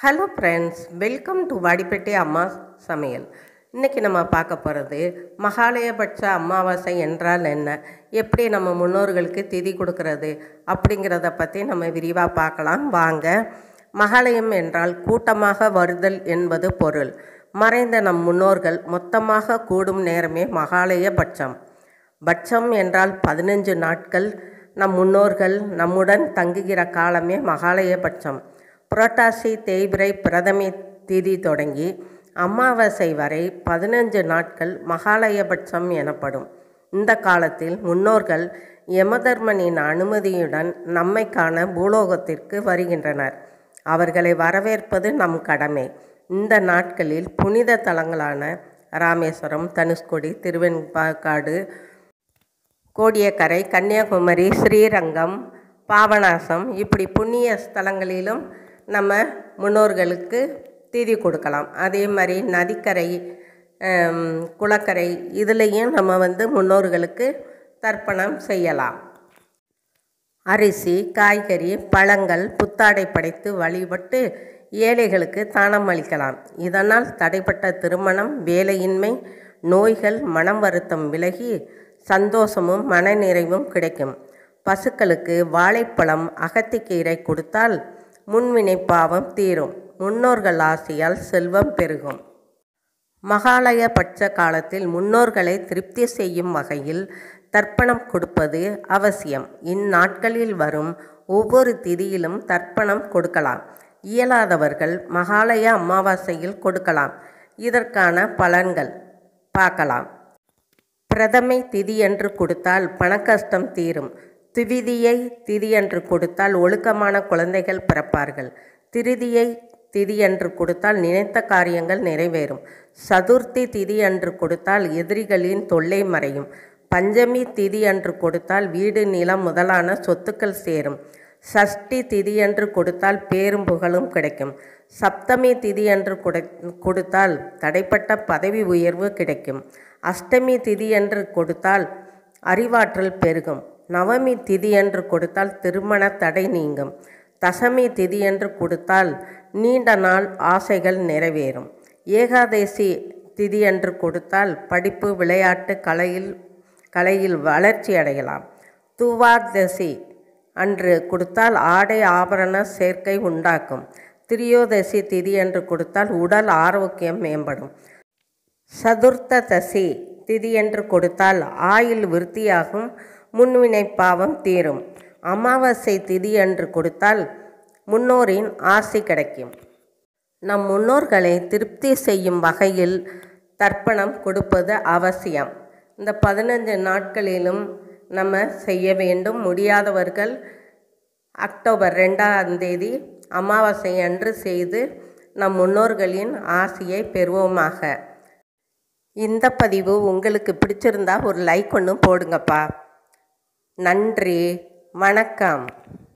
hello friends welcome to Vadipatti அம்மா சமையல் இன்றைக்கி நம்ம பார்க்க போகிறது மகாலயபட்ச அமாவாசை என்றால் என்ன எப்படி நம்ம முன்னோர்களுக்கு திதி கொடுக்கறது அப்படிங்கிறத பற்றி நம்ம விரிவாக பார்க்கலாம் வாங்க மகாலயம் என்றால் கூட்டமாக வருதல் என்பது பொருள் மறைந்த நம் முன்னோர்கள் மொத்தமாக கூடும் நேரமே மகாலயபட்சம் பட்சம் என்றால் பதினஞ்சு நாட்கள் நம் முன்னோர்கள் நம்முடன் தங்குகிற காலமே மகாலயபட்சம் புரட்டாசி தேய்பிரை பிரதமை திதி தொடங்கி அமாவாசை வரை பதினஞ்சு நாட்கள் மகாலயபட்சம் எனப்படும் இந்த காலத்தில் முன்னோர்கள் யமதர்மனின் அனுமதியுடன் நம்மை காண பூலோகத்திற்கு வருகின்றனர் அவர்களை வரவேற்பது நம் கடமை இந்த நாட்களில் புனித தலங்களான ராமேஸ்வரம் தனுஷ்கோடி திருவெண்பாக்காடு கோடியக்கரை கன்னியாகுமரி ஸ்ரீரங்கம் பாபநாசம் இப்படி புண்ணிய ஸ்தலங்களிலும் நம்ம முன்னோர்களுக்கு திதி கொடுக்கலாம் அதே மாதிரி நதிக்கரை ஆம், குளக்கரை இதுலேயும் நம்ம வந்து முன்னோர்களுக்கு தர்ப்பணம் செய்யலாம் அரிசி காய்கறி பழங்கள் புத்தாடை படைத்து வழிபட்டு ஏழைகளுக்கு தானம் அளிக்கலாம் இதனால் தடைப்பட்ட திருமணம் வேலையின்மை நோய்கள் மனம் வருத்தம் விலகி சந்தோஷமும் மனநிறைவும் கிடைக்கும் பசுக்களுக்கு வாழைப்பழம் அகத்திக்கீரை கொடுத்தால் முன்வினை பாவம் தீரும் முன்னோர்கள் ஆசையால் செல்வம் பெருகும் மகாலயபட்ச காலத்தில் முன்னோர்களை திருப்தி செய்யும் வகையில் தர்ப்பணம் கொடுப்பது அவசியம் இந்நாட்களில் வரும் ஒவ்வொரு திதியிலும் தர்ப்பணம் கொடுக்கலாம் இயலாதவர்கள் மகாலய அமாவாசையில் கொடுக்கலாம் இதற்கான பலன்கள் பார்க்கலாம் பிரதமை திதியன்று கொடுத்தால் பணக்கஷ்டம் தீரும் திவிதியை திதியன்று கொடுத்தால் ஒழுக்கமான குழந்தைகள் பிறப்பார்கள் திருதியை திதியன்று கொடுத்தால் நினைத்த காரியங்கள் நிறைவேறும் சதுர்த்தி திதி அன்று கொடுத்தால் எதிரிகளின் தொல்லை மறையும் பஞ்சமி திதி அன்று கொடுத்தால் வீடு நிலம் முதலான சொத்துக்கள் சேரும் சஷ்டி திதியன்று கொடுத்தால் பேரும் புகழும் கிடைக்கும் சப்தமி திதியன்று கொடு கொடுத்தால் தடைப்பட்ட பதவி உயர்வு கிடைக்கும் அஷ்டமி திதியன்று கொடுத்தால் அறிவாற்றல் பெருகும் நவமி திதியன்று கொடுத்தால் திருமண தடை நீங்கும் தசமி திதியன்று கொடுத்தால் நீண்ட நாள் ஆசைகள் நிறைவேறும் ஏகாதசி திதியன்று கொடுத்தால் படிப்பு விளையாட்டு கலையில் கலையில் வளர்ச்சி அடையலாம் துவாதசி அன்று கொடுத்தால் ஆடை ஆபரண சேர்க்கை உண்டாக்கும் திரியோதசி திதி என்று கொடுத்தால் உடல் ஆரோக்கியம் மேம்படும் சதுர்த்த தசி திதி என்று கொடுத்தால் ஆயுள் விருத்தியாகும் முன்வினை பாவம் தீரும் அமாவாசை திதி என்று கொடுத்தால் முன்னோரின் ஆசி கிடைக்கும் நம் முன்னோர்களை திருப்தி செய்யும் வகையில் தர்ப்பணம் கொடுப்பது அவசியம் இந்த பதினஞ்சு நாட்களிலும் நம்ம செய்ய வேண்டும் முடியாதவர்கள் அக்டோபர் ரெண்டாம் தேதி அமாவாசை அன்று செய்து நம் முன்னோர்களின் ஆசியை பெறுவோமாக இந்த பதிவு உங்களுக்கு பிடிச்சிருந்தா ஒரு லைக் ஒன்று போடுங்கப்பா நன்றி வணக்கம்